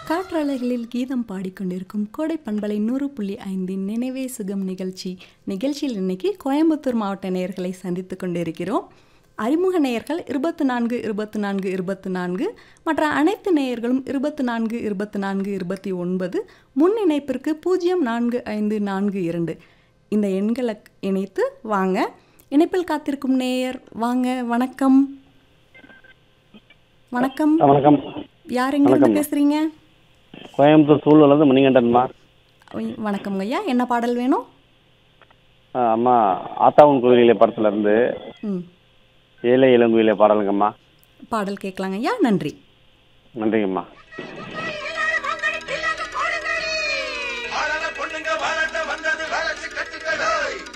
காற்றாலைகளில் கீதம் பாடிக்கொண்டிருக்கும் கோடை பண்பலை நூறு புள்ளி ஐந்தின் நினைவே சுகம் நிகழ்ச்சி நிகழ்ச்சியில் இன்னைக்கு கோயம்புத்தூர் மாவட்ட நேயர்களை சந்தித்து கொண்டிருக்கிறோம் அறிமுக நேயர்கள் இருபத்து நான்கு இருபத்து நான்கு இருபத்து நான்கு மற்ற அனைத்து நேயர்களும் இருபத்து நான்கு இருபத்து நான்கு இருபத்தி ஒன்பது முன் இணைப்பிற்கு பூஜ்ஜியம் நான்கு ஐந்து நான்கு இரண்டு இந்த எண்களை இணைத்து வாங்க இணைப்பில் காத்திருக்கும் நேயர் வாங்க வணக்கம் வணக்கம் வணக்கம் யார் எங்கிருந்து பேசுறீங்க கோயம்புத்தூர் சூழலேருந்து மணிகண்டன்மா ஐய், வணக்கம் ஐயா என்ன பாடல் வேணும் ஆ, அம்மா ஆத்தாவன் கோயிலே படத்துல இருந்து ம் ஏழை இளங்குயிலே பாடலுங்கம்மா பாடல் கேட்கலாங்க ஐயா நன்றி நன்றிங்கம்மா